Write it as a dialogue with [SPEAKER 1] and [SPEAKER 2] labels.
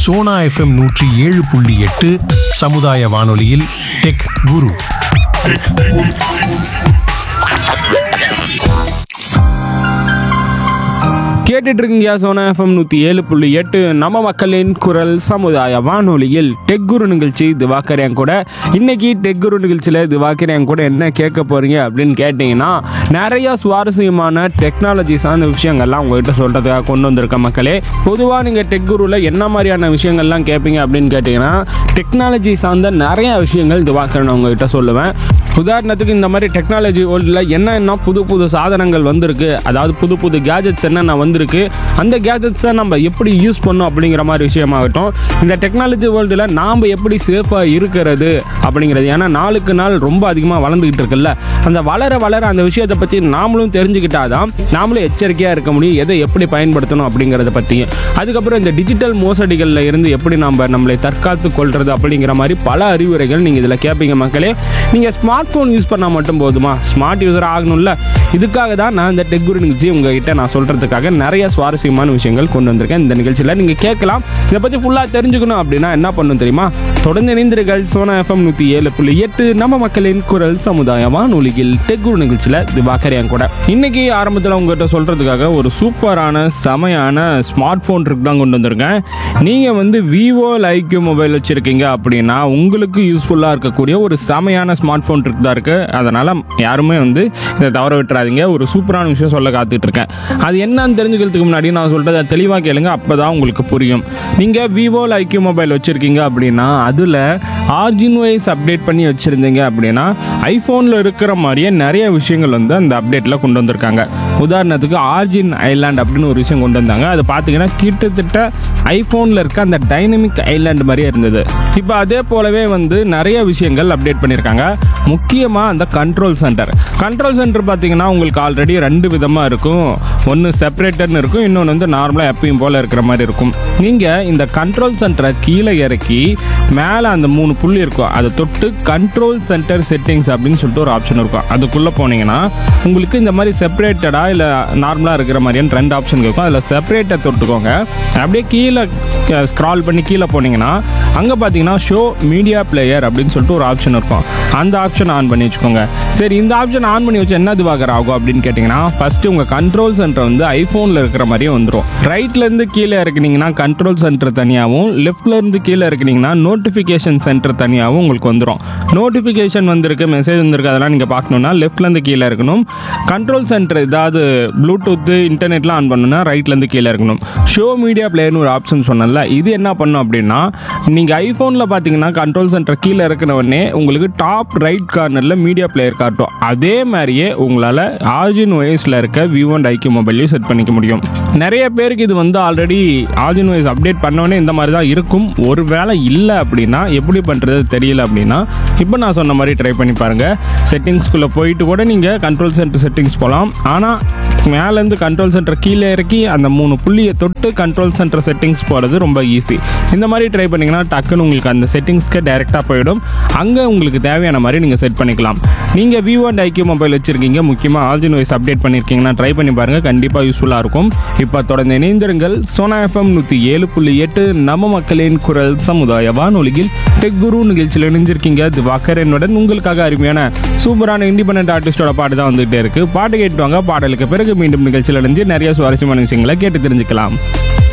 [SPEAKER 1] Sona FM நூற்றி ஏழு புள்ளி எட்டு சமுதாய வானொலியில் டெக் குரு
[SPEAKER 2] கேட்டுட்டு இருக்கீங்க சோனா எஃப்எம் நூற்றி ஏழு புள்ளி எட்டு நம்ம மக்களின் குரல் சமுதாய வானொலியில் டெக் குரு நிகழ்ச்சி திவாகர் என் கூட இன்னைக்கு டெக் குரு நிகழ்ச்சியில் திவாகர் என் கூட என்ன கேட்க போறீங்க அப்படின்னு கேட்டிங்கன்னா நிறைய சுவாரஸ்யமான டெக்னாலஜி சார்ந்த விஷயங்கள்லாம் உங்ககிட்ட சொல்கிறதுக்காக கொண்டு வந்திருக்க மக்களே பொதுவாக நீங்கள் டெக் குருவில் என்ன மாதிரியான விஷயங்கள்லாம் கேட்பீங்க அப்படின்னு கேட்டிங்கன்னா டெக்னாலஜி சார்ந்த நிறைய விஷயங்கள் திவாகர் நான் உங்ககிட்ட சொல்லுவேன் உதாரணத்துக்கு இந்த மாதிரி டெக்னாலஜி வேர்ல்டில் என்னென்ன புது புது சாதனங்கள் வந்திருக்கு அதாவது புது புது கேஜெட்ஸ் என்னென்ன வந்திருக்கு அந்த கேஜெட்ஸை நம்ம எப்படி யூஸ் பண்ணோம் அப்படிங்கிற மாதிரி விஷயமாகட்டும் இந்த டெக்னாலஜி வேர்ல்டில் நாம் எப்படி சேஃபாக இருக்கிறது அப்படிங்கிறது ஏன்னா நாளுக்கு நாள் ரொம்ப அதிகமாக வளர்ந்துக்கிட்டு இருக்குல்ல அந்த வளர வளர அந்த விஷயத்தை பற்றி நாமளும் தெரிஞ்சுக்கிட்டாதான் நாமளும் எச்சரிக்கையாக இருக்க முடியும் எதை எப்படி பயன்படுத்தணும் அப்படிங்கிறத பற்றி அதுக்கப்புறம் இந்த டிஜிட்டல் மோசடிகளில் இருந்து எப்படி நம்ம நம்மளை தற்காத்து கொள்வது அப்படிங்கிற மாதிரி பல அறிவுரைகள் நீங்கள் இதில் கேட்பீங்க மக்களே நீங்கள் ஸ்மார்ட் ஃபோன் யூஸ் பண்ணால் மட்டும் போதுமா ஸ்மார்ட் யூஸர் ஆகணும்ல இதுக்காக தான் நான் இந்த டெக் குரு நிகழ்ச்சி உங்ககிட்ட நான் சொல்கிறதுக்காக நிறைய சுவாரஸ்யமான விஷயங்கள் கொண்டு வந்திருக்கேன் இந்த நிகழ்ச்சியில் நீங்கள் கேட்கலாம் இதை பற்றி ஃபுல்லாக தெரிஞ்சுக்கணும் அப்படின்னா என்ன பண்ணணும் தெரியுமா தொடர்ந்து இணைந்திருங்கள் சோனா எஃப்எம் நூற்றி ஏழு புள்ளி எட்டு நம்ம மக்களின் குரல் சமுதாய வானொலியில் டெக் குரு நிகழ்ச்சியில் திவாகர் என் கூட இன்னைக்கு ஆரம்பத்தில் உங்ககிட்ட சொல்கிறதுக்காக ஒரு சூப்பரான செமையான ஸ்மார்ட் ஃபோன் ட்ரிக் தான் கொண்டு வந்திருக்கேன் நீங்கள் வந்து விவோ லைக்யூ மொபைல் வச்சுருக்கீங்க அப்படின்னா உங்களுக்கு யூஸ்ஃபுல்லாக இருக்கக்கூடிய ஒரு செமையான ஸ்மார்ட் ஃபோன் ட்ரிக் தான் இருக்குது அதனால் யாருமே வந்து இதை தவற விட்டுறாதீங்க ஒரு சூப்பரான விஷயம் சொல்ல காத்துட்டு இருக்கேன் அது என்னன்னு தெரிஞ்சுக்கிறதுக்கு முன்னாடி நான் சொல்கிறத தெளிவாக கேளுங்க அப்போ தான் உங்களுக்கு புரியும் நீங்கள் விவோ ஐக்யூ மொபைல் வச்சுருக்கீங்க அப்படின்னா அதில் ஆர்ஜின் வைஸ் அப்டேட் பண்ணி வச்சுருந்தீங்க அப்படின்னா ஐஃபோனில் இருக்கிற மாதிரியே நிறைய விஷயங்கள் வந்து அந்த அப்டேட்டில் கொண்டு வந்திருக்காங்க உதாரணத்துக்கு ஆர்ஜின் ஐலாண்ட் அப்படின்னு ஒரு விஷயம் கொண்டு வந்தாங்க அது பார்த்தீங்கன்னா கிட்டத்தட்ட ஐஃபோனில் இருக்க அந்த டைனமிக் ஐலாண்ட் மாதிரியே இருந்தது இப்போ அதே போலவே வந்து நிறைய விஷயங்கள் அப்டேட் பண்ணியிருக்காங்க முக்கியமாக அந்த கண்ட்ரோல் சென்டர் கண்ட்ரோல் சென்டர் பார்த்தீங்கன்னா உங்களுக்கு ஆல்ரெடி ரெண்டு விதமாக இருக்கும் ஒன்று செப்பரேட்டர்னு இருக்கும் இன்னொன்று வந்து நார்மலாக எப்பயும் போல் இருக்கிற மாதிரி இருக்கும் நீங்கள் இந்த கண்ட்ரோல் சென்டரை கீழே இறக்கி மேலே அந்த மூணு புள்ளி இருக்கும் அதை தொட்டு கண்ட்ரோல் சென்டர் செட்டிங்ஸ் அப்படின்னு சொல்லிட்டு ஒரு ஆப்ஷன் இருக்கும் அதுக்குள்ளே போனீங்கன்னா உங்களுக்கு இந்த மாதிரி செப்பரேட்டடாக இல்லை நார்மலாக இருக்கிற மாதிரியான ரெண்டு ஆப்ஷன் இருக்கும் அதில் செப்பரேட்டர் தொட்டுக்கோங்க அப்படியே கீழே ஸ்க்ரால் பண்ணி கீழே போனீங்கன்னா அங்கே பார்த்தீங்கன்னா ஷோ மீடியா பிளேயர் அப்படின்னு சொல்லிட்டு ஒரு ஆப்ஷன் இருக்கும் அந்த ஆப்ஷன் ஆன் பண்ணி வச்சுக்கோங்க சரி இந்த ஆப்ஷன் ஆன் பண்ணி வச்சு என்ன திவாகர் ஆகும் அப்படின்னு கேட்டிங்கன்னா ஃபஸ்ட்டு உங்கள் கண்ட்ரோல் சென்டர் வந்து ஐஃபோனில் இருக்கிற மாதிரியே வந்துடும் ரைட்லேருந்து கீழே இறக்குனீங்கன்னா கண்ட்ரோல் சென்டர் தனியாகவும் லெஃப்ட்லேருந்து கீழே இறக்குனீங்கன்னா நோட்டிஃபிகேஷன் சென்டர் தனியாகவும் உங்களுக்கு வந்துடும் நோட்டிஃபிகேஷன் வந்திருக்கு மெசேஜ் வந்திருக்கு அதெல்லாம் நீங்கள் பார்க்கணுன்னா லெஃப்ட்லேருந்து கீழே இருக்கணும் கண்ட்ரோல் சென்டர் ஏதாவது ப்ளூடூத்து இன்டர்நெட்லாம் ஆன் பண்ணணும்னா ரைட்லேருந்து கீழே இருக்கணும் ஷோ மீடியா பிளேயர்னு ஒரு ஆப்ஷன் சொன்னல இது என்ன பண்ணும் அப்படின்னா நீங்கள் ஐஃபோனில் பார்த்தீங்கன்னா கண்ட்ரோல் சென்டர் கீழே இருக்கிற உடனே உங்களுக்கு டாப் ரைட் கார்னரில் மீடியா பிளேயர் காட்டும் அதே மாதிரியே உங்களால் ஆர்ஜின் ஒய்ஸில் இருக்க விவோ அண்ட் ஐக்கியூ மொபைலையும் செட் பண்ணிக்க முடியும் நிறைய பேருக்கு இது வந்து ஆல்ரெடி ஆர்ஜின் ஒய்ஸ் அப்டேட் பண்ணோடனே இந்த மாதிரி தான் இருக்கும் ஒரு வேளை இல்லை அப்படின்னா எப்படி பண்ணுறது தெரியல அப்படின்னா இப்போ நான் சொன்ன மாதிரி ட்ரை பண்ணி பாருங்கள் செட்டிங்ஸ்குள்ளே போயிட்டு கூட நீங்கள் கண்ட்ரோல் சென்டர் செட்டிங்ஸ் போகலாம் ஆனால் மேலேருந்து கண்ட்ரோல் சென்டர் கீழே இறக்கி அந்த மூணு புள்ளியை தொட்டு கண்ட்ரோல் சென்டர் செட்டிங்ஸ் போகிறது ரொம்ப ஈஸி இந்த மாதிரி ட்ரை பண்ணிங்கன்னா டக்குன்னு உங்களுக்கு அந்த செட்டிங்ஸ்க்கு டைரெக்டாக போயிடும் அங்கே உங்களுக்கு தேவையான மாதிரி நீங்கள் செட் பண்ணிக்கலாம் நீங்கள் விவோ அண்ட் ஐக்கியூ மொபைல் வச்சுருக்கீங்க முக்கியமாக ஆல்ஜின் வைஸ் அப்டேட் பண்ணியிருக்கீங்கன்னா ட்ரை பண்ணி பாருங்கள் கண்டிப்பாக யூஸ்ஃபுல்லாக இருக்கும் இப்போ தொடர்ந்து இணைந்திருங்கள் சோனா எஃப்எம் நூற்றி ஏழு புள்ளி எட்டு நம்ம மக்களின் குரல் சமுதாய வானொலியில் டெக் குரு நிகழ்ச்சியில் இணைஞ்சிருக்கீங்க திவாகர் என்னுடன் உங்களுக்காக அருமையான சூப்பரான இண்டிபெண்டன்ட் ஆர்டிஸ்டோட பாட்டு தான் வந்துகிட்டே இருக்கு பாட்டு கேட்டு வாங்க பாடலுக்கு பிறகு மீண்டும் நிகழ்ச்சியில் இணைஞ்சு நிறைய சுவாரஸ்யமான விஷயங்களை கேட்டு தெரிஞ்சுக்கலாம்